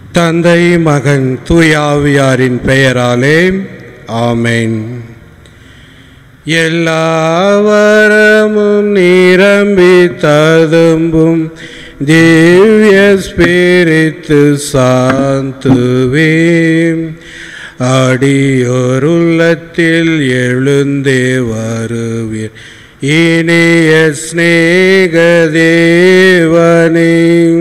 தந்தை மகன் தூயாவியாரின் பெயராலே ஆமென் எல்லாவரமும் நிரம்பி ததும்பும் திவ்ய ஸ்பிரித்து சாந்துவே அடியோருள்ளத்தில் எழுந்தே வருவீர் இனிய ஸ்நேகதேவனே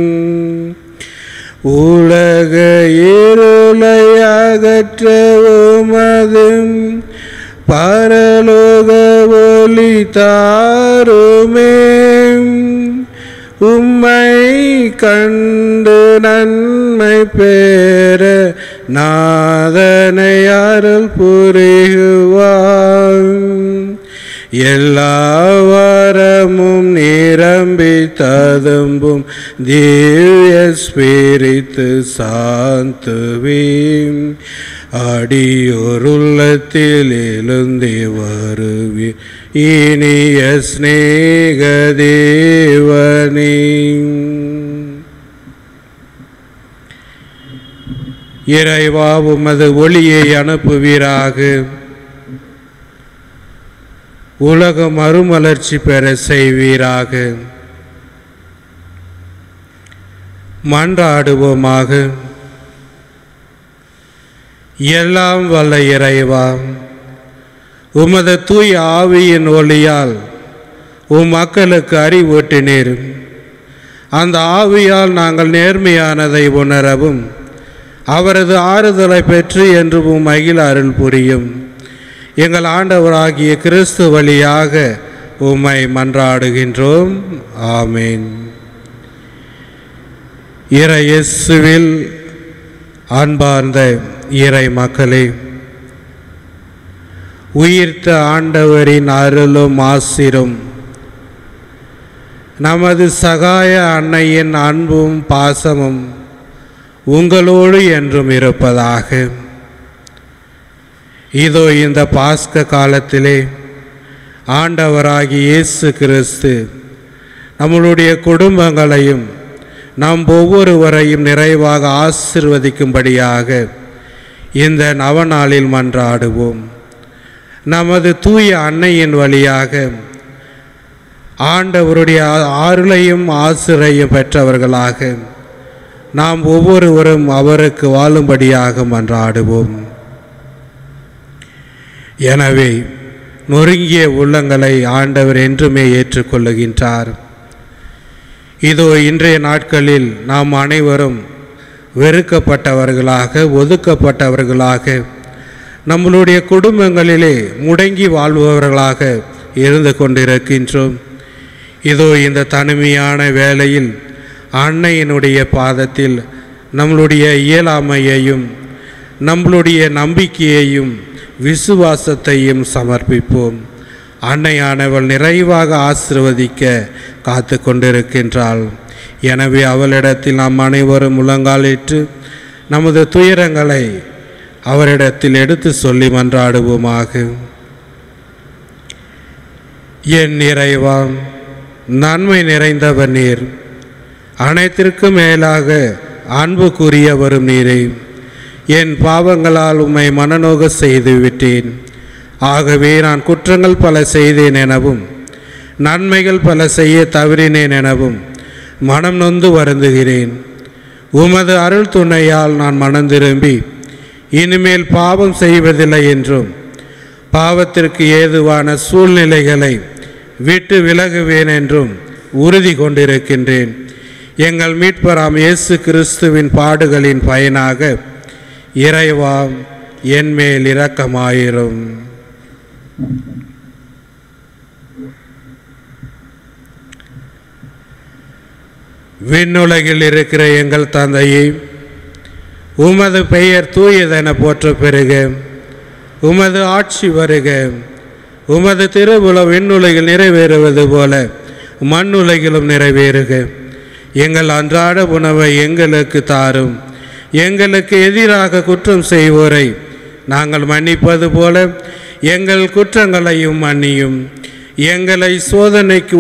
உலக இருளை அகற்ற உமதும் பரலோக ஒளி தாருமே உம்மை கண்டு நன்மை பெற நாதனை அருள் புரியுவான் எல்லா வரமும் நிரம்பி ததும்பும் திவ்ய ஸ்பிரித்து சாந்துவீம் அடியோருள்ளத்தில் எழுந்தே வருவி இனிய ஸ்நேகதேவனே இறைவா உமது ஒளியை அனுப்புவீராக உலகம் மறுமலர்ச்சி பெற செய்வீராக மன்றாடுவோமாக எல்லாம் வல்ல இறைவா உமது தூய ஆவியின் ஒளியால் உம் மக்களுக்கு அறிவூட்டினீர் அந்த ஆவியால் நாங்கள் நேர்மையானதை உணரவும் அவரது ஆறுதலை பெற்று என்று உம் மகிழ அருள் புரியும் எங்கள் ஆண்டவராகிய கிறிஸ்து வழியாக உம்மை மன்றாடுகின்றோம் ஆமீன் இறையேசுவில் அன்பார்ந்த இறை மக்களே உயிர்த்த ஆண்டவரின் அருளும் ஆசிரும் நமது சகாய அன்னையின் அன்பும் பாசமும் உங்களோடு என்றும் இருப்பதாக இதோ இந்த பாஸ்க காலத்திலே ஆண்டவராகி இயேசு கிறிஸ்து நம்மளுடைய குடும்பங்களையும் நம் ஒவ்வொருவரையும் நிறைவாக ஆசிர்வதிக்கும்படியாக இந்த நவநாளில் மன்றாடுவோம் நமது தூய அன்னையின் வழியாக ஆண்டவருடைய ஆறுளையும் ஆசிரையும் பெற்றவர்களாக நாம் ஒவ்வொருவரும் அவருக்கு வாழும்படியாக மன்றாடுவோம் எனவே நொறுங்கிய உள்ளங்களை ஆண்டவர் என்றுமே ஏற்றுக்கொள்ளுகின்றார் இதோ இன்றைய நாட்களில் நாம் அனைவரும் வெறுக்கப்பட்டவர்களாக ஒதுக்கப்பட்டவர்களாக நம்மளுடைய குடும்பங்களிலே முடங்கி வாழ்பவர்களாக இருந்து கொண்டிருக்கின்றோம் இதோ இந்த தனிமையான வேளையில் அன்னையினுடைய பாதத்தில் நம்மளுடைய இயலாமையையும் நம்மளுடைய நம்பிக்கையையும் விசுவாசத்தையும் சமர்ப்பிப்போம் அன்னையானவள் நிறைவாக ஆசிர்வதிக்க காத்து கொண்டிருக்கின்றாள் எனவே அவளிடத்தில் நாம் அனைவரும் முழங்காலிட்டு நமது துயரங்களை அவரிடத்தில் எடுத்து சொல்லி மன்றாடுவோமாக என் நிறைவா நன்மை நிறைந்தவர் நீர் அனைத்திற்கும் மேலாக அன்புக்குரிய வரும் நீரே என் பாவங்களால் உம்மை மனநோக செய்து விட்டேன் ஆகவே நான் குற்றங்கள் பல செய்தேன் எனவும் நன்மைகள் பல செய்ய தவறினேன் எனவும் மனம் நொந்து வருந்துகிறேன் உமது அருள் துணையால் நான் மனம் திரும்பி இனிமேல் பாவம் செய்வதில்லை என்றும் பாவத்திற்கு ஏதுவான சூழ்நிலைகளை விட்டு விலகுவேன் என்றும் உறுதி கொண்டிருக்கின்றேன் எங்கள் மீட்பராம் இயேசு கிறிஸ்துவின் பாடுகளின் பயனாக இறைவா என்மேல் இரக்கமாயிரும் விண்ணுலகில் இருக்கிற எங்கள் தந்தையை உமது பெயர் தூயதென போற்ற பெறுக உமது ஆட்சி வருக உமது திருவுல விண்ணுலகில் நிறைவேறுவது போல மண்ணுலகிலும் நிறைவேறுக எங்கள் அன்றாட உணவை எங்களுக்கு தாரும் எங்களுக்கு எதிராக குற்றம் செய்வோரை நாங்கள் மன்னிப்பது போல எங்கள் குற்றங்களையும் மன்னியும் எங்களை சோதனைக்கு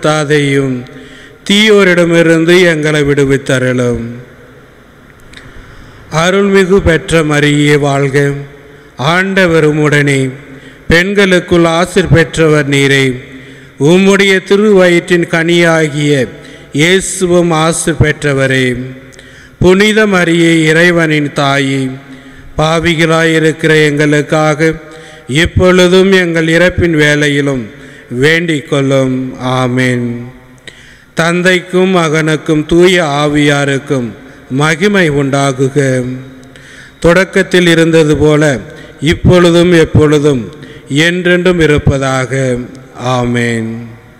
உட்படுத்தாதையும் தீயோரிடமிருந்து எங்களை விடுவித்தருளும் அருள்மிகு பெற்ற மரியே வாழ்க ஆண்டவர் உம்முடனே பெண்களுக்குள் ஆசிர் பெற்றவர் நீரே உம்முடைய திருவயிற்றின் கனியாகிய இயேசுவும் ஆசிர் பெற்றவரே புனித மரியே இறைவனின் தாயே பாவிகளாயிருக்கிற எங்களுக்காக இப்பொழுதும் எங்கள் இறப்பின் வேளையிலும் வேண்டிக் கொள்ளும் ஆமேன் தந்தைக்கும் மகனுக்கும் தூய ஆவியாருக்கும் மகிமை உண்டாகுக தொடக்கத்தில் இருந்தது போல இப்பொழுதும் எப்பொழுதும் என்றென்றும் இருப்பதாக ஆமேன்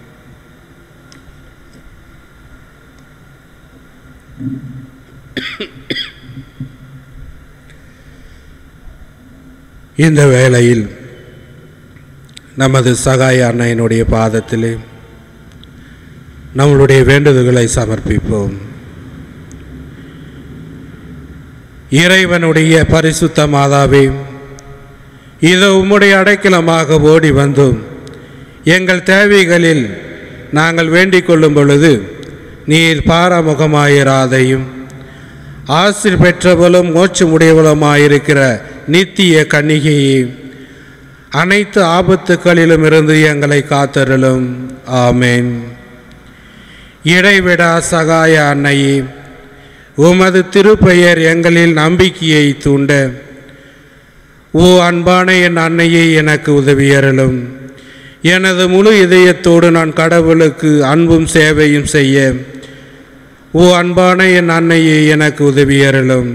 இந்த வேளையில் நமது சகாய அன்னையினுடைய பாதத்திலே நம்மளுடைய வேண்டுதல்களை சமர்ப்பிப்போம் இறைவனுடைய பரிசுத்த மாதாவே இதோ உம்முடைய அடைக்கலமாக ஓடி வந்தோம் எங்கள் தேவைகளில் நாங்கள் வேண்டிக் கொள்ளும் பொழுது நீர் பாராமுகமாயிராதையும் ஆசிர் பெற்றவளும் மோட்சமுடையவளுமாயிருக்கிற நித்திய கன்னிகையே அனைத்து ஆபத்துக்களிலும் இருந்து எங்களை காத்தருளும் ஆமேன் இடைவிடா சகாய அன்னையே உமது திருப்பெயர் எங்களில் நம்பிக்கையை தூண்ட ஓ அன்பான என் அன்னையை எனக்கு உதவியருளும் எனது முழு இதயத்தோடு நான் கடவுளுக்கு அன்பும் சேவையும் செய்ய ஓ அன்பான என் அன்னையை எனக்கு உதவியருளும்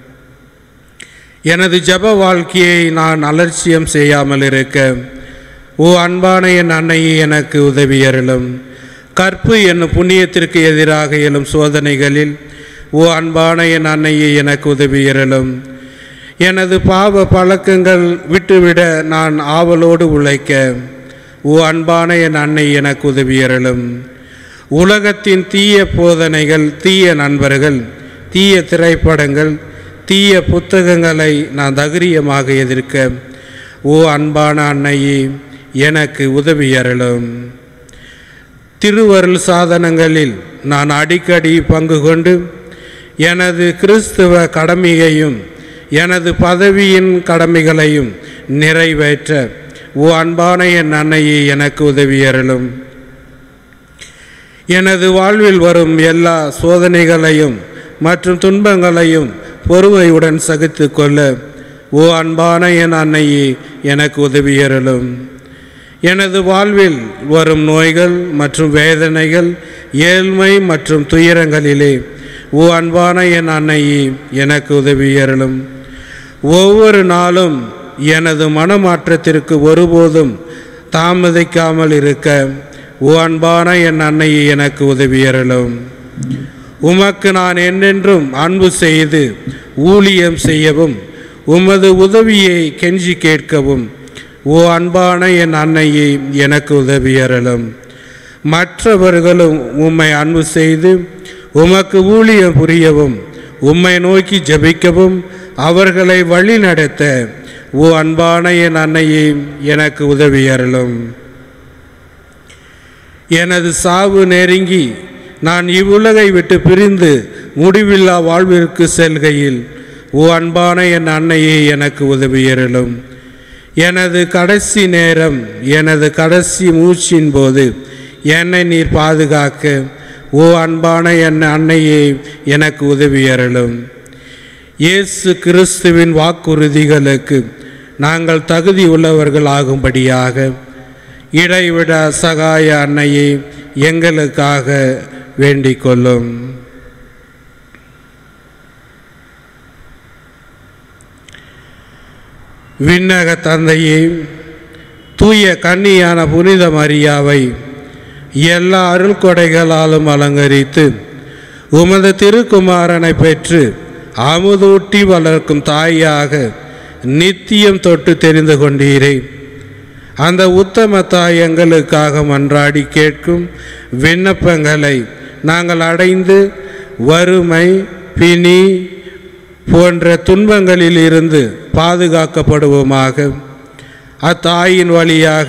எனது ஜப வாழ்க்கையை நான் அலட்சியம் செய்யாமல் இருக்க ஓ அன்பான என் அன்னையை எனக்கு உதவியருளும் கற்பு என்னும் புண்ணியத்திற்கு எதிராக எழும் சோதனைகளில் ஓ அன்பான என் அன்னையை எனக்கு உதவியருளும் எனது பாவ பழக்கங்கள் விட்டுவிட நான் ஆவலோடு உழைக்க ஓ அன்பான என் அன்னை எனக்கு உதவியருளும் உலகத்தின் தீய போதனைகள் தீய நண்பர்கள் தீய திரைப்படங்கள் தீய புத்தகங்களை நான் தைரியமாக எதிர்க்க ஓ அன்பான அன்னையே எனக்கு உதவியருளும் திருவருள் சாதனங்களில் நான் அடிக்கடி பங்கு கொண்டு எனது கிறிஸ்துவ கடமையையும் எனது பதவியின் கடமைகளையும் நிறைவேற்ற ஓ அன்பான என் அன்னையை எனக்கு உதவியருளும் எனது வாழ்வில் வரும் எல்லா சோதனைகளையும் மற்றும் துன்பங்களையும் பொறுமையுடன் சகித்து கொள்ள ஓ அன்பான என் அன்னையே எனக்கு உதவியருளும் எனது வாழ்வில் வரும் நோய்கள் மற்றும் வேதனைகள் ஏழ்மை மற்றும் துயரங்களிலே ஓ அன்பான என் அன்னையே எனக்கு உதவியருளும் ஒவ்வொரு நாளும் எனது மனமாற்றத்திற்கு ஒருபோதும் தாமதிக்காமல் இருக்க ஓ அன்பான என் அன்னையை எனக்கு உதவியருளும் உமக்கு நான் என்றென்றும் அன்பு செய்து ஊழியம் செய்யவும் உமது உதவியை கெஞ்சி கேட்கவும் ஓ அன்பான என் அன்னையை எனக்கு உதவியருளும் மற்றவர்களும் உம்மை அன்பு செய்து உமக்கு ஊழியம் புரியவும் உம்மை நோக்கி ஜெபிக்கவும் அவர்களை வழி நடத்த ஓ அன்பான என் அன்னையை எனக்கு உதவியருளும் எனது சாவு நெருங்கி நான் இவ்வுலகை விட்டு பிரிந்து முடிவில்லா வாழ்விற்கு செல்கையில் ஓ அன்பான என் அன்னையே எனக்கு உதவியருளும் எனது கடைசி நேரம் எனது கடைசி மூச்சின் போது என்னை நீர் பாதுகாக்க ஓ அன்பான என் அன்னையே எனக்கு உதவியருளும் இயேசு கிறிஸ்துவின் வாக்குறுதிகளுக்கு நாங்கள் தகுதி உள்ளவர்கள் ஆகும்படியாக இடைவிட சகாய அன்னையை எங்களுக்காக வேண்டிக் கொள்ளும் விண்ணக தந்தையே தூய கன்னியான புனித மரியாவை எல்லா அருள் கொடைகளாலும் அலங்கரித்து உமது திருக்குமாரனை பெற்று அமுதூட்டி வளர்க்கும் தாயாக நித்தியம் தொட்டு தெரிந்து கொண்டீரே அந்த உத்தம தாய் எங்களுக்காக மன்றாடி கேட்கும் விண்ணப்பங்களை நாங்கள் அடைந்து வறுமை பிணி போன்ற துன்பங்களில் இருந்து பாதுகாக்கப்படுவோமாக அத்தாயின் வழியாக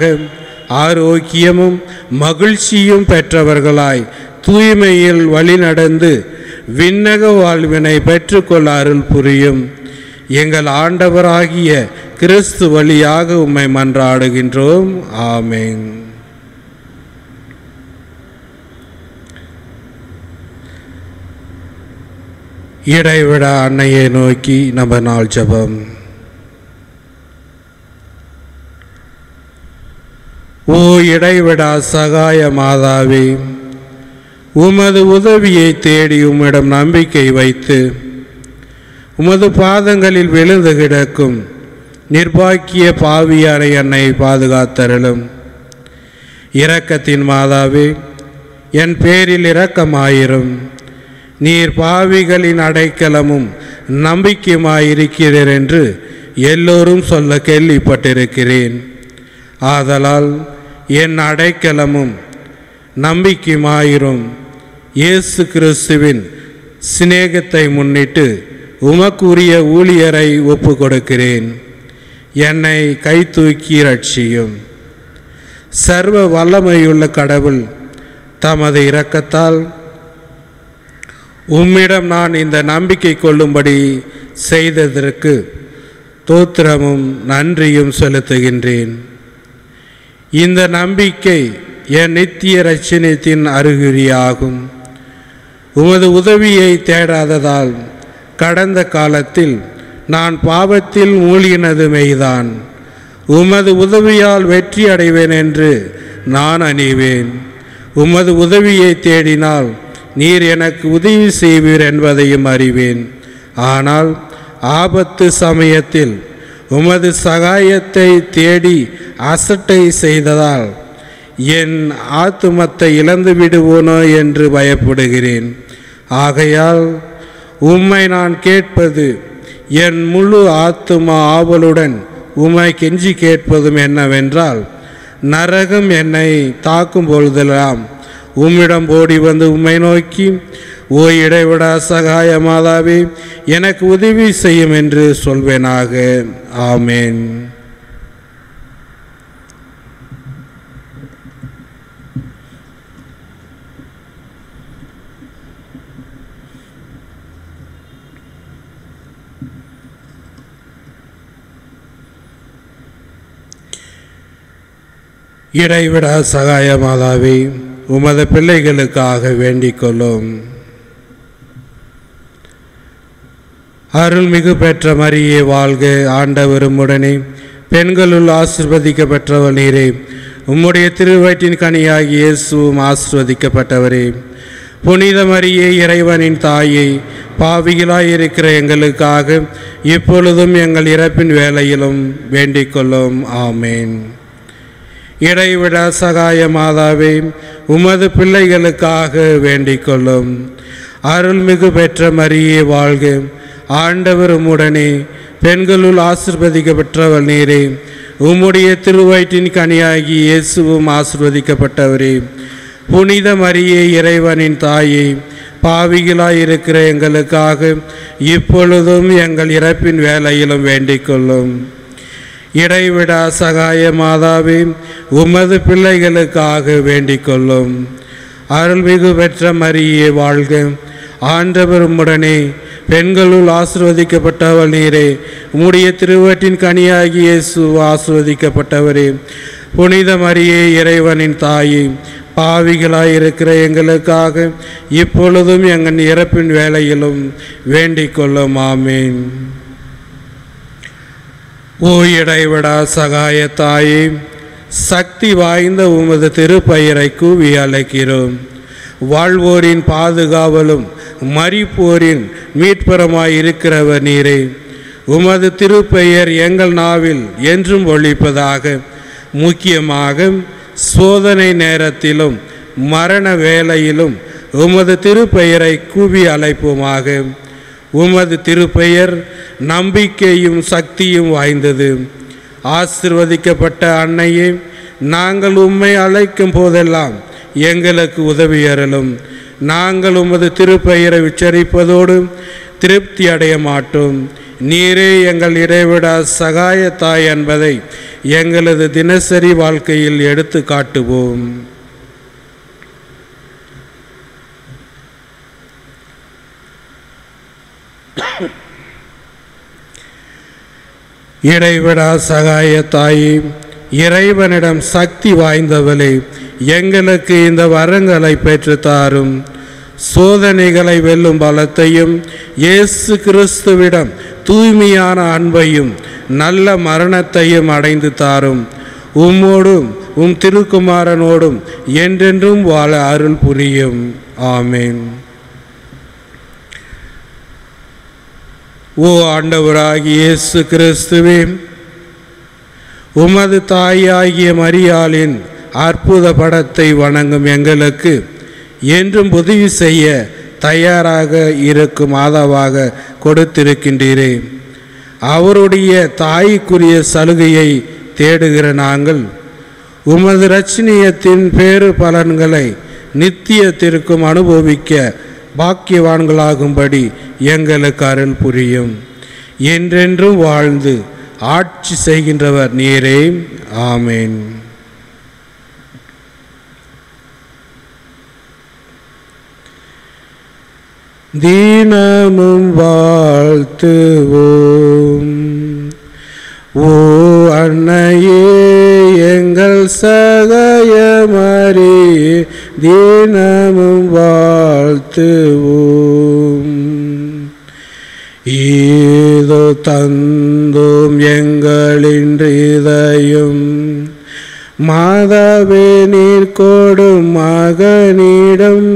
ஆரோக்கியமும் மகிழ்ச்சியும் பெற்றவர்களாய் தூய்மையில் வழிநடந்து விண்ணக வாழ்வினை பெற்றுக்கொள்ள அருள் புரியும் எங்கள் ஆண்டவராகிய கிறிஸ்து வழியாக உம்மை மன்றாடுகின்றோம் ஆமென் இடைவிடா அன்னையை நோக்கி நம்ம நாள் ஜெபம் ஓ இடைவிடா சகாய மாதாவே உமது உதவியை தேடி உம்மிடம் நம்பிக்கை வைத்து உமது பாதங்களில் விழுந்து கிடக்கும் நிர்பாக்கிய பாவியாரை என்னை பாதுகாத்தருளும் இரக்கத்தின் மாதாவே என் பேரில் இரக்கமாயிரும் நீர் பாவிகளின் அடைக்கலமும் நம்பிக்கையுமாயிருக்கிறீர் என்று எல்லோரும் சொல்ல கேள்விப்பட்டிருக்கிறேன் ஆதலால் என் அடைக்கலமும் நம்பிக்கையுமாயிரும் இயேசு கிறிஸ்துவின் சிநேகத்தை முன்னிட்டு உமக்குரிய ஊழியரை ஒப்பு கொடுக்கிறேன் என்னை கை தூக்கி ரட்சியும் சர்வ வல்லமையுள்ள கடவுள் தமது இரக்கத்தால் உம்மிடம் நான் இந்த நம்பிக்கை கொள்ளும்படி செய்ததற்கு தோத்திரமும் நன்றியும் செலுத்துகின்றேன் இந்த நம்பிக்கை என் நித்திய ரட்சணத்தின் அறிகுறியாகும் உமது உதவியை தேடாததால் கடந்த காலத்தில் நான் பாவத்தில் மூழ்கினது மெய்தான் உமது உதவியால் வெற்றி அடைவேன் என்று நான் அணிவேன் உமது உதவியை தேடினால் நீர் எனக்கு உதவி செய்வீர் என்பதையும் அறிவேன் ஆனால் ஆபத்து சமயத்தில் உமது சகாயத்தை தேடி அசட்டை செய்ததால் என் ஆத்துமத்தை இழந்து விடுவோனோ என்று பயப்படுகிறேன் ஆகையால் உம்மை நான் கேட்பது என் முழு ஆத்தும ஆவலுடன் உம்மை கெஞ்சி கேட்பதும் என்னவென்றால் நரகம் என்னை தாக்கும் பொழுதெல்லாம் உம்மிடம் ஓடி வந்து உம்மை நோக்கி ஓ இடைவிடா சகாய மாதாவே எனக்கு உதவி செய்யும் என்று சொல்வேனாக ஆமேன் இடைவிடா சகாய மாதாவே உமது பிள்ளைகளுக்காக வேண்டிக் கொள்ளும் அருள்மிகு பெற்ற மரியே வாழ்க ஆண்டவரும் உடனே பெண்களுள் ஆசிர்வதிக்கப்பட்டவள் நீரே உம்முடைய திருவயிற்றின் கனியாகிய இயேசுவும் ஆசிர்வதிக்கப்பட்டவரே புனித மரியே இறைவனின் தாயை பாவிகளாயிருக்கிற எங்களுக்காக இப்பொழுதும் எங்கள் இறப்பின் வேலையிலும் வேண்டிக் கொள்ளும் ஆமேன் இடைவிட சகாய மாதாவே உமது பிள்ளைகளுக்காக வேண்டிக் கொள்ளும் அருள்மிகு பெற்ற மரியே வாழ்க ஆண்டவர் உம்முடனே பெண்களுள் ஆசிர்வதிக்கப்பட்டவள் நீரே உம்முடைய திருவயிற்றின் கனியாகி இயேசுவும் ஆசிர்வதிக்கப்பட்டவரே புனித மரியே இறைவனின் தாயே பாவிகளாயிருக்கிற எங்களுக்காக இப்பொழுதும் எங்கள் இறப்பின் வேலையிலும் வேண்டிக் கொள்ளும் இடைவிடா சகாய மாதாவே உமது பிள்ளைகளுக்காக வேண்டிக் கொள்ளும் அருள்மிகு பெற்ற மரியே வாழ்க ஆண்டவர் உம்முடனே பெண்களுள் ஆசிர்வதிக்கப்பட்டவள் நீரே உம்முடைய திருவற்றின் கனியாகி இயேசு ஆசிர்வதிக்கப்பட்டவரே புனித மரியே இறைவனின் தாயே பாவிகளாயிருக்கிற எங்களுக்காக இப்பொழுதும் எங்கள் இறப்பின் வேலையிலும் வேண்டிக் கொள்ளும் ஆமீன் ஓ இடைவிடா சகாய தாயே சக்தி வாய்ந்த உமது திருப்பெயரை கூவி அழைக்கிறோம் வாழ்வோரின் பாதுகாவலும் மறிப்போரின் மீட்புறமாய் இருக்கிறவர் நீரே உமது திருப்பெயர் எங்கள் நாவில் என்றும் ஒழிப்பதாக முக்கியமாக சோதனை நேரத்திலும் மரண வேளையிலும் உமது திருப்பெயரை கூவி அழைப்போமாக உமது திருப்பெயர் நம்பிக்கையும் சக்தியும் வாய்ந்தது ஆசிர்வதிக்கப்பட்ட அன்னையே நாங்கள் உம்மை அழைக்கும் போதெல்லாம் எங்களுக்கு உதவி அருளும் நாங்கள் உமது திருப்பெயரை உச்சரிப்பதோடு திருப்தி அடைய மாட்டோம் நீரே எங்கள் இறைவிடா சகாய தாய் என்பதை எங்களது தினசரி வாழ்க்கையில் எடுத்து காட்டுவோம் இடைவிடா சகாய தாயே இறைவனிடம் சக்தி வாய்ந்தவளே எங்களுக்கு இந்த வரங்களை பெற்று தாரும் சோதனைகளை வெல்லும் பலத்தையும் இயேசு கிறிஸ்துவிடம் தூய்மையான அன்பையும் நல்ல மரணத்தையும் அடைந்து தாரும் உம்மோடும் உம் திருக்குமாரனோடும் என்றென்றும் வாழ அருள் புரியும் ஆமேன் ஓ ஆண்டவராகிய இயேசு கிறிஸ்துவே உமது தாயாகிய மரியாளின் அற்புத படத்தை வணங்கும் எங்களுக்கு என்றும் உதவி செய்ய தயாராக இருக்கும் மாதாவாக கொடுத்திருக்கின்றீரே அவருடைய தாய்க்குரிய சலுகையை தேடுகிற நாங்கள் உமது ரட்சணியத்தின் பேறு பலன்களை நித்தியத்திற்கும் அனுபவிக்க பாக்கியவான்களாகும்படி எங்களுக்கு அருள் புரியும் என்றென்றும் வாழ்ந்து ஆட்சி செய்கின்றவர் நீரே ஆமேன் தீனமும் வாழ்த்துவோம் ஓ அன்னையே எங்கள் சகயமறி தீனமும் வாழ்த்துவோம் ஈதோ தந்தோம் எங்களின் இதயம் மாதாவே நீர் கொடும் மகனிடம்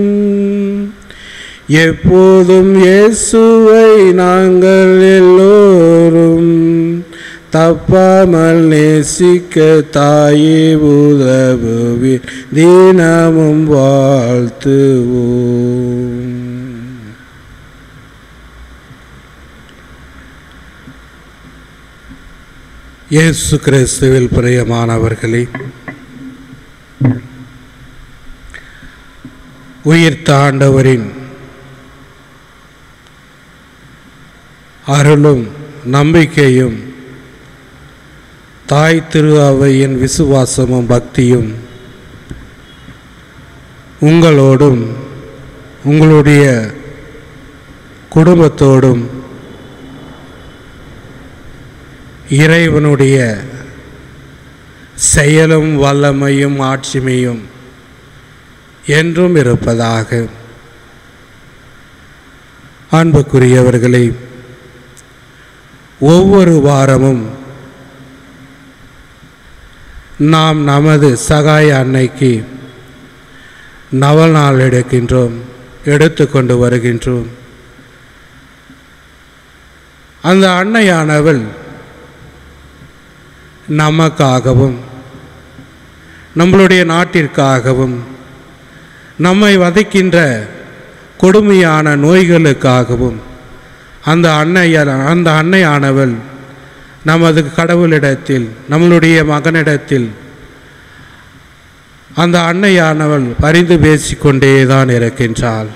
எப்போதும் இயேசுவை நாங்கள் எல்லோரும் தப்பாமல் நேசிக்க தாயே உதவுவீர் தினமும் வாழ்த்துவோம் இயேசு கிறிஸ்துவில் பிரியமானவர்களே உயிர்த்த ஆண்டவரின் அருளும் நம்பிக்கையும் தாய் திரு அவையின் விசுவாசமும் பக்தியும் உங்களோடும் உங்களுடைய குடும்பத்தோடும் இறைவனுடைய செயலும் வல்லமையும் ஆட்சிமையும் என்றும் இருப்பதாக அன்புக்குரியவர்களே ஒவ்வொரு வாரமும் நாம் நமது சகாய அன்னைக்கு நவநாள் எடுக்கின்றோம் எடுத்துக்கொண்டு வருகின்றோம் அந்த அன்னையானவள் நமக்காகவும் நம்மளுடைய நாட்டிற்காகவும் நம்மை வதைக்கின்ற கொடுமையான நோய்களுக்காகவும் அந்த அன்னைய அந்த அன்னையானவள் நமது கடவுளிடத்தில் நம்மளுடைய மகனிடத்தில் அந்த அன்னையானவள் பரிந்து பேசிக்கொண்டே தான் இருக்கின்றாள்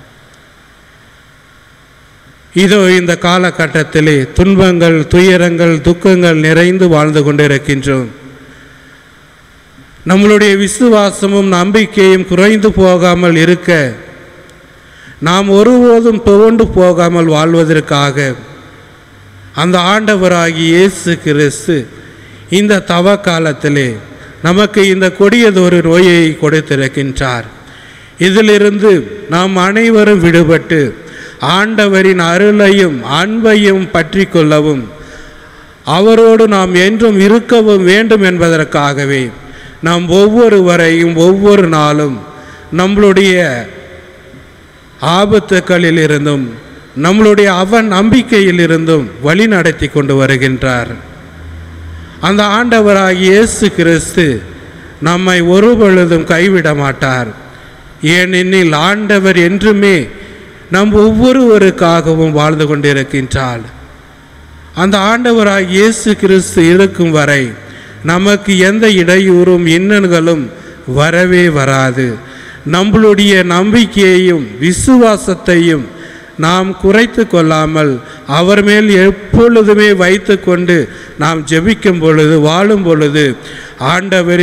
இதோ இந்த காலகட்டத்திலே துன்பங்கள் துயரங்கள் துக்கங்கள் நிறைந்து வாழ்ந்து கொண்டிருக்கின்றோம் நம்மளுடைய விசுவாசமும் நம்பிக்கையும் குறைந்து போகாமல் இருக்க நாம் ஒருபோதும் துவண்டு போகாமல் வாழ்வதற்காக அந்த ஆண்டவராகி இயேசு கிறிஸ்து இந்த தவ காலத்திலே நமக்கு இந்த கொடியதொரு நோயை கொடுத்திருக்கின்றார் இதிலிருந்து நாம் அனைவரும் விடுபட்டு ஆண்டவரின் அருளையும் அன்பையும் பற்றி கொள்ளவும் அவரோடு நாம் என்றும் இருக்கவும் வேண்டும் என்பதற்காகவே நாம் ஒவ்வொருவரையும் ஒவ்வொரு நாளும் நம்மளுடைய ஆபத்துக்களில் இருந்தும் நம்மளுடைய அவன் நம்பிக்கையில் இருந்தும் வழி நடத்தி கொண்டு வருகின்றார் அந்த ஆண்டவராகிய இயேசு கிறிஸ்து நம்மை ஒரு பொழுதும் கைவிட மாட்டார் ஏனெனில் ஆண்டவர் என்றுமே நம் ஒவ்வொருவருக்காகவும் வாழ்ந்து கொண்டிருக்கின்றார் அந்த ஆண்டவராகிய இயேசு கிறிஸ்து இருக்கும் வரை நமக்கு எந்த இடையூறும் இன்னல்களும் வரவே வராது நம்மளுடைய நம்பிக்கையையும் விசுவாசத்தையும் நாம் குறைத்து கொள்ளாமல் அவர் மேல் எப்பொழுதுமே வைத்து கொண்டு நாம் ஜெபிக்கும் பொழுது வாழும் பொழுது ஆண்டவரே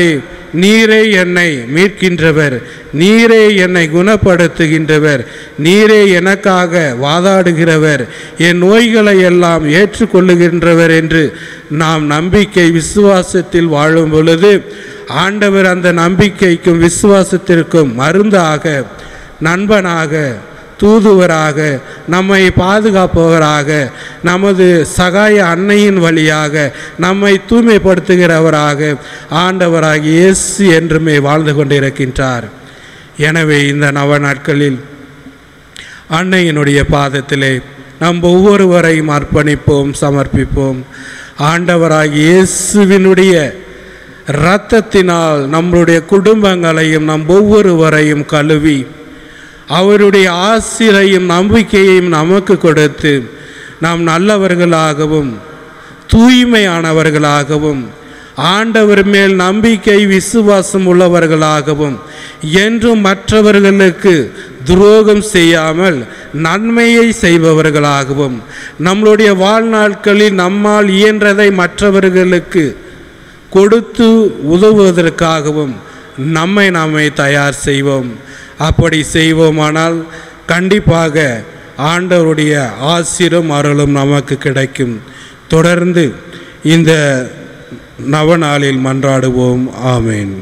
நீரே என்னை மீட்கின்றவர் நீரே என்னை குணப்படுத்துகின்றவர் நீரே எனக்காக வாதாடுகிறவர் என் நோய்களை எல்லாம் ஏற்றுக்கொள்ளுகின்றவர் என்று நாம் நம்பிக்கை விசுவாசத்தில் வாழும் பொழுது ஆண்டவர் அந்த நம்பிக்கைக்கும் விசுவாசத்திற்கும் மருந்தாக நண்பனாக தூதுவராக நம்மை பாதுகாப்பவராக நமது சகாய அன்னையின் வழியாக நம்மை தூய்மைப்படுத்துகிறவராக ஆண்டவராக இயேசு என்றுமே வாழ்ந்து கொண்டிருக்கின்றார் எனவே இந்த நவ நாட்களில் அன்னையினுடைய பாதத்திலே நம் ஒவ்வொருவரையும் அர்ப்பணிப்போம் சமர்ப்பிப்போம் ஆண்டவராகிய இயேசுவினுடைய இரத்தத்தினால் நம்முடைய குடும்பங்களையும் நம் ஒவ்வொருவரையும் கழுவி அவருடைய ஆசிரையும் நம்பிக்கையையும் நமக்கு கொடுத்து நாம் நல்லவர்களாகவும் தூய்மையானவர்களாகவும் ஆண்டவர் மேல் நம்பிக்கை விசுவாசம் உள்ளவர்களாகவும் என்றும் மற்றவர்களுக்கு துரோகம் செய்யாமல் நன்மையை செய்பவர்களாகவும் நம்மளுடைய வாழ்நாட்களில் நம்மால் இயன்றதை மற்றவர்களுக்கு கொடுத்து உதவுவதற்காகவும் நம்மை நாமே தயார் செய்வோம் அப்படி செய்வோமானால் கண்டிப்பாக ஆண்டவருடைய ஆசிரும் அருளும் நமக்கு கிடைக்கும் தொடர்ந்து இந்த நவநாளில் மன்றாடுவோம் ஆமேன்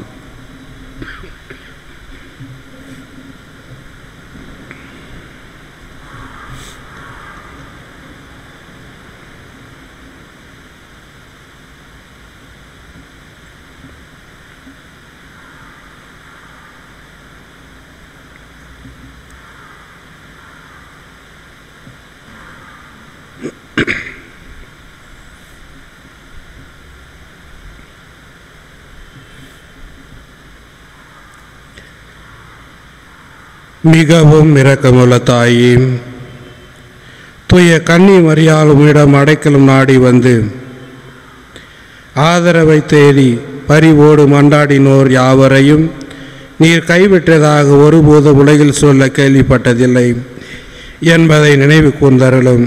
மிகவும் இரக்கமுள்ள தாயே தூய கன்னி மரியாள் உம்மிடம் அடைக்கலும் நாடி வந்து ஆதரவை தேடி பரிவோடு மண்டாடினோர் யாவரையும் நீர் கைவிட்டதாக ஒருபோதும் உலகில் சொல்ல கேள்விப்பட்டதில்லை என்பதை நினைவு கூர்ந்தருளும்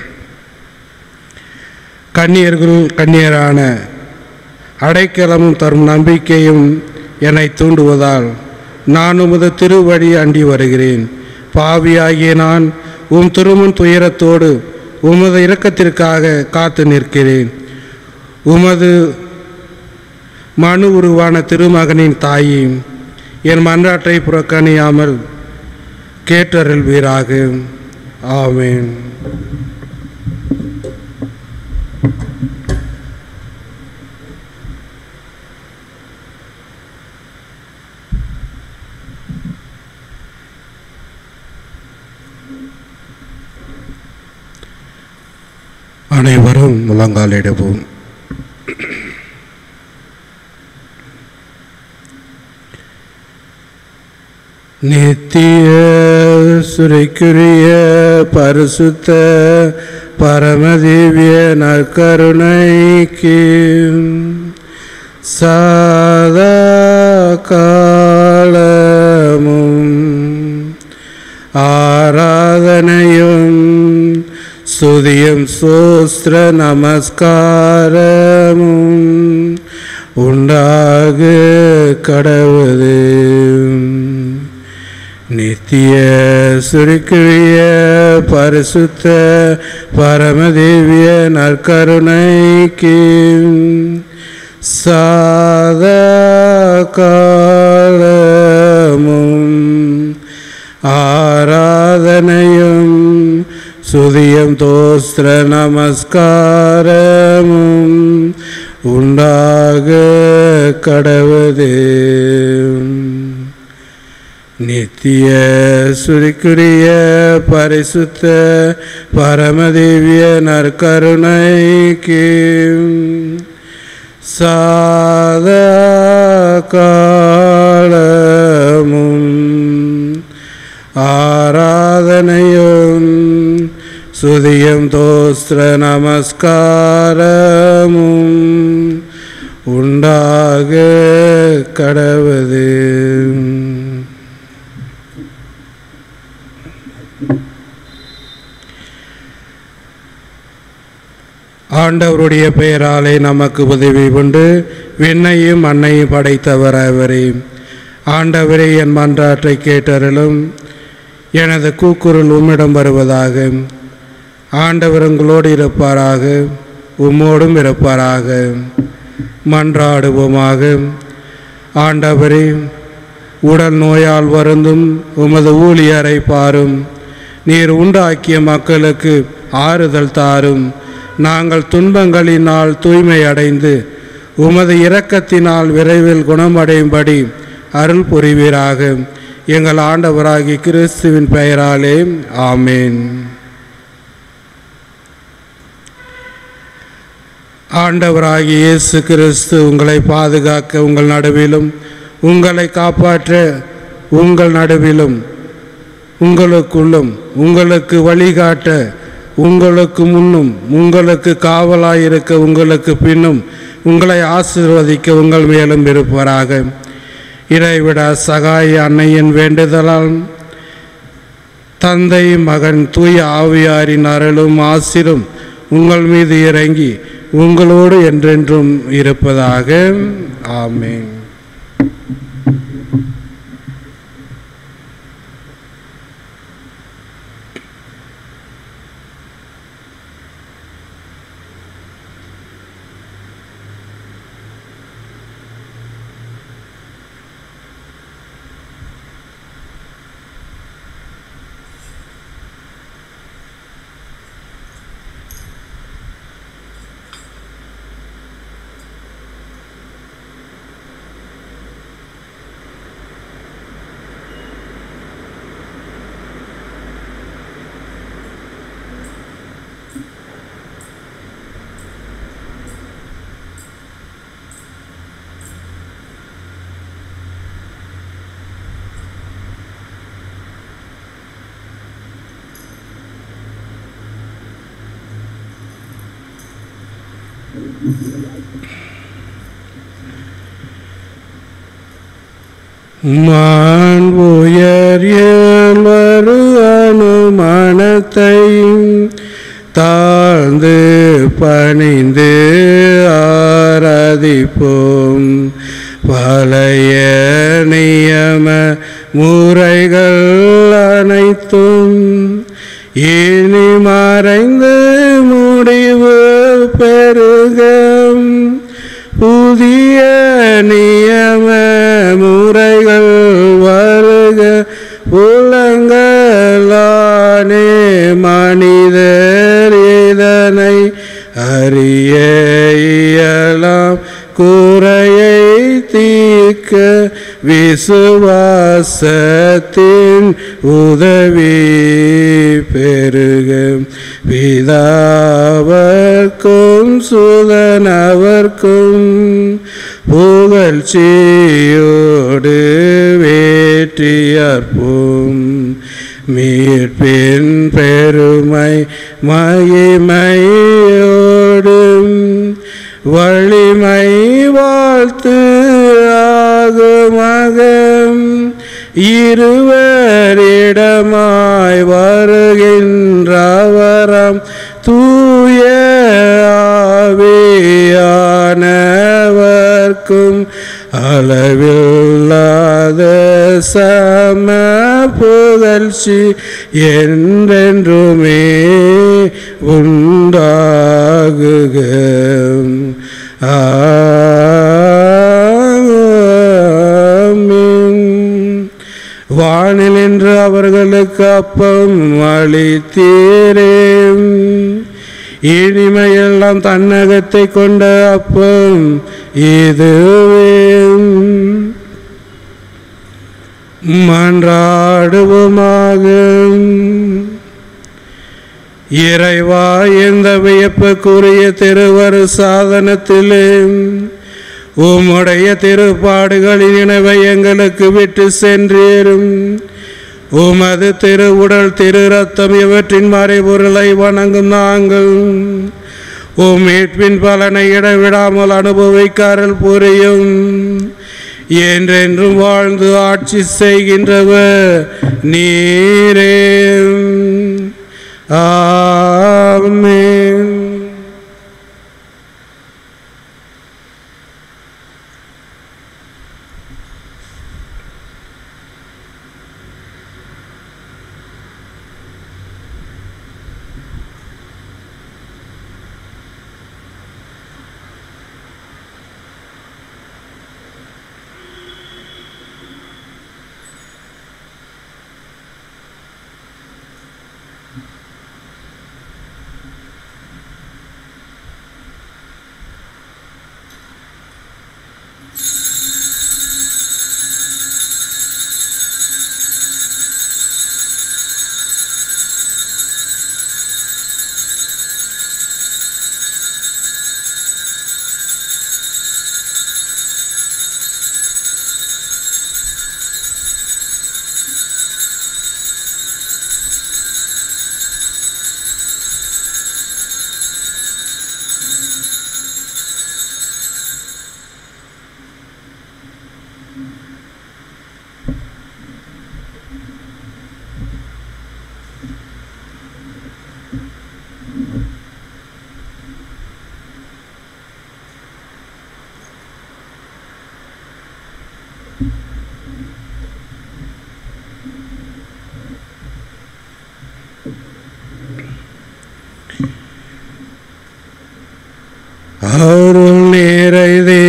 கன்னியர்கள் கன்னியரான அடைக்கலமும் தரும் நம்பிக்கையும் என்னை தூண்டுவதால் நான் உமது திருவழி அண்டி வருகிறேன் பாவியாகிய நான் உம் திருமுன் துயரத்தோடு உமது இரக்கத்திற்காக காத்து நிற்கிறேன் உமது மனு உருவான திருமகனின் தாயும் என் மன்றாட்டை புறக்கணியாமல் கேட்டருள்வீராக ஆமென் அனைவரும் முழங்காலிடுவோம் நித்திய சுரைக்குரிய பரிசுத்த பரமதிவ்ய நற்கருணைக்கு சதா காலமும் ஆராதனையும் ஸ்துதியும் சோஸ்திர நமஸ்காரமும் உண்டாக கடவுது நித்திய சுருக்கிய பரிசுத்த பரமதேவிய நற்கருணைக்கு சாதா காலமும் ஆராதனையும் சுதியம் தோஸ்திர நமஸ்காரமும் உண்டாக கடவுது நித்திய சுரிக்குரிய பரிசுத்த பரமதேவிய நற்கருணைக்கு சாதா காலமும் ஆராதனையும் சுதியம் தோஸ்திர நமஸ்காரமும் உண்டாக கடவுது ஆண்டவருடைய பெயராலே நமக்கு உதவி உண்டு விண்ணையும் மண்ணையும் படைத்தவர் அவரே ஆண்டவரே என் மன்றாற்றை கேட்டருளும் எனது கூக்குரல் உம்மிடம் வருவதாக ஆண்டவர் உங்களோடு இருப்பாராக உம்மோடும் இருப்பாராக மன்றாடுவோமாக ஆண்டவரே உடல் நோயால் வருந்தும் உமது ஊழியரை பாரும் நீர் உண்டாக்கிய மக்களுக்கு ஆறுதல் தாரும் நாங்கள் துன்பங்களினால் தூய்மை அடைந்து உமது இரக்கத்தினால் விரைவில் குணமடையும்படி அருள் புரிவீராக எங்கள் ஆண்டவராகி கிறிஸ்துவின் பெயராலே ஆமேன் ஆண்டவராகிய இயேசு கிறிஸ்து உங்களை பாதுகாக்க உங்கள் நடுவிலும் உங்களை காப்பாற்ற உங்கள் நடுவிலும் உங்களுக்குள்ளும் உங்களுக்கு வழிகாட்ட உங்களுக்கு முன்னும் உங்களுக்கு காவலாயிருக்க உங்களுக்கு பின்னும் உங்களை ஆசீர்வதிக்க உங்கள் மேலும் இருப்பவராக இறைவிட சகாய அன்னையின் வேண்டுதலால் தந்தை மகன் தூய ஆவியாரின் அருளும் ஆசிரும் உங்கள் மீது இறங்கி உங்களோடு என்றென்றும் இருப்பதாக ஆமென் மான் உயர் ஏழ்வரு அனுமானத்தை தாழ்ந்து பணிந்து ஆராதிப்போம் பழைய நியம முறைகள் அனைத்தும் இனி மறைந்து முடிவு பெருகம் புதிய நியம முறைகள் வருக உலங்களானே மனிதர் இதனை அறிய இயலாம் குறையை தீர்க்க விசுவாசத்தின் உதவி பெருக பிதாவர்க்கும் சுதனவர்க்கும் புகழ்ச்சியோடு வேற்றியற்போம் மீட்பின் பெருமை மகிமையோடும் வலிமை வாழ்த்து ஆகுமகம் இருவரிடமாய் வருகின்றவரம் தூய ஆவியானவர்க்கும் அளவில்லாத சம புகழ்ச்சி என்றென்றுமே உண்டாகுக ஆமென். வானில் என்று அவர்களுக்கு அப்பம் அளித்தீரே இனிமையெல்லாம் தன்னகத்தை கொண்ட அப்பம் இதுவே மன்றாடுவோமாக இறைவா இந்த வியப்புக்குரிய திருவரு சாதனத்திலே உம்முடைய திருப்பாடுகளின் இணைவை எங்களுக்கு விட்டு சென்றேரும் உமது திருவுடல் திரு ரத்தம் இவற்றின் மறைபொருளை வணங்கும் நாங்கள் உம் மீட்பின் பலனை இடைவிடாமல் அனுபவிக்காரல் புரியும் என்றென்றும் வாழ்ந்து ஆட்சி செய்கின்றவர் நீரே ஆமென் அருள் நிறை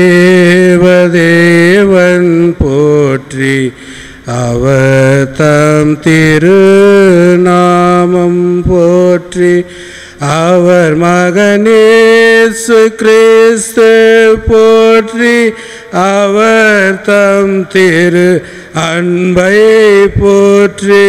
தேவதேவன் போற்றி அவர் தம் திருநாமம் போற்றி அவர் மகனேசு கிறிஸ்து போற்றி அவர் தம் திரு அன்பை போற்றி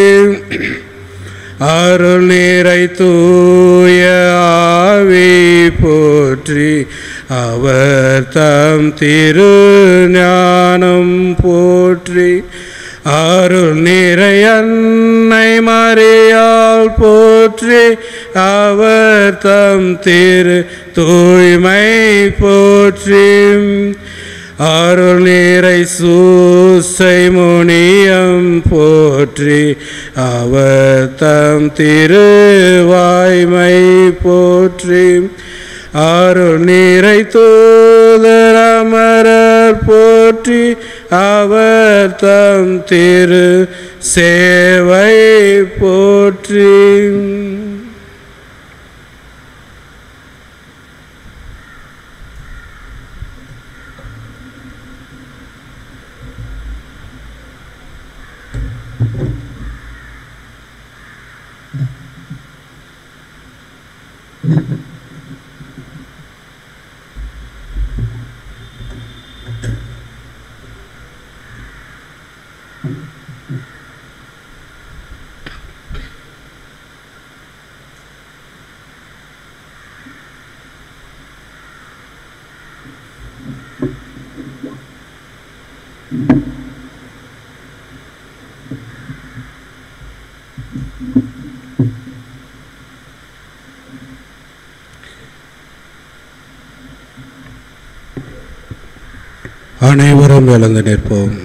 அருள் நிறை தூய ஆவி போற்றி அவர் தம் திரு ஞானம் போற்றி அருள் நிறை அன்னை மறியால் போற்றி அவர் தம் திரு தூய்மை போற்றி அருள் நீரை சூசை முனியம் போற்றி அவர் தம் திருவாய்மை போற்றி அருள் நீரை தூதர் அமரர் போற்றி அவர் தம் திரு சேவை போற்றி அனைவரும் எழுந்து நிற்போம்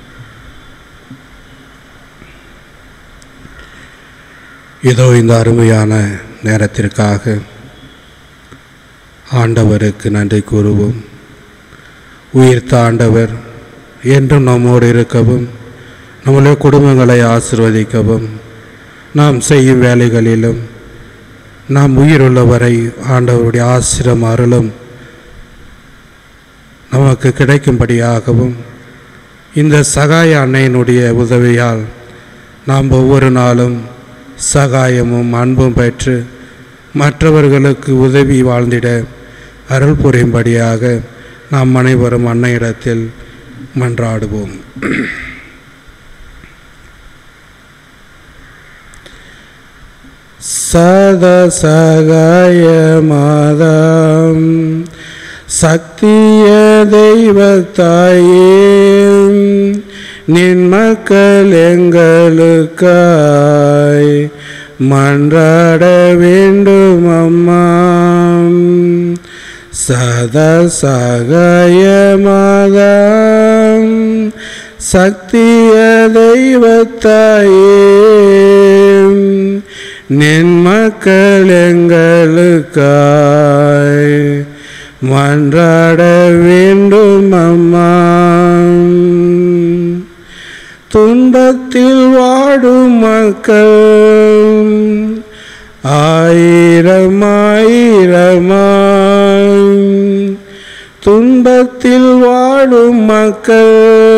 இதோ இந்த அருமையான நேரத்திற்காக ஆண்டவருக்கு நன்றி கூறுவோம் உயிர்த்த ஆண்டவர் என்றும் நம்மோடு இருக்கவும் நம்முடைய குடும்பங்களை ஆசிர்வதிக்கவும் நாம் செய்யும் வேலைகளிலும் நாம் உயிருள்ளவரை ஆண்டவருடைய ஆசிரம் அருளும் நமக்கு கிடைக்கும்படியாகவும் இந்த சகாய அன்னையினுடைய உதவியால் நாம் ஒவ்வொரு நாளும் சகாயமும் அன்பும் பெற்று மற்றவர்களுக்கு உதவி வாழ்ந்திட அருள் புரியும்படியாக நாம் அனைவரும் அன்னையிடத்தில் மன்றாடுவோம் சத சகாய மாதம் சக்திய தெய்வத்தாயே நின் மக்கள் எங்களுக்காய் மன்றாட வேண்டும் அம்மா சதா சகாய மாதம் சக்திய தெய்வத்தாயே நின் மக்கள் எங்களுக்காய் மன்றாட வேண்டும் அம்மா துன்பத்தில் வாடும் மக்கள் ஆயிரம் ஆயிரமாய் துன்பத்தில் வாடும் மக்கள்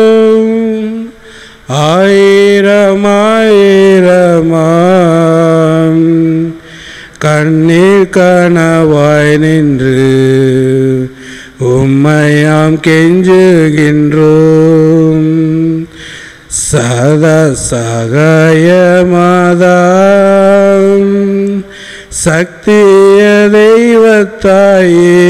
ஆயிரம் ஆயிரமாம் கண்ணீர் கனவாய் நின்று உம்மையாம் கெஞ்சுகின்றோம் சதா சகாய மாதாம் சக்திய தெய்வத்தாயே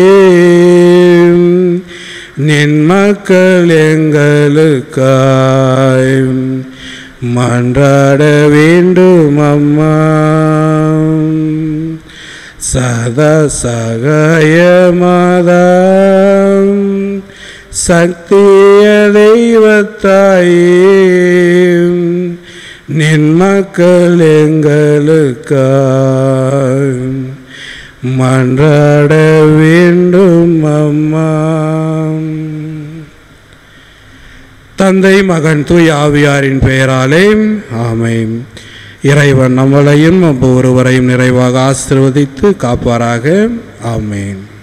நின் மக்கள் எங்களுக்காய் மன்றாட வேண்டும் அம்மா சதா சகாய மாதாம் சக்திய தெய்வத்தாயே நின் மக்கள் எங்களுக்காய் மன்றாட வேண்டும் அம்மா தந்தை மகன் தூய் ஆவியாரின் பெயராலே ஆமென் இறைவன் நம்மளையும் ஒவ்வொருவரையும் நிறைவாக ஆசிர்வதித்து காப்பாராக ஆமென்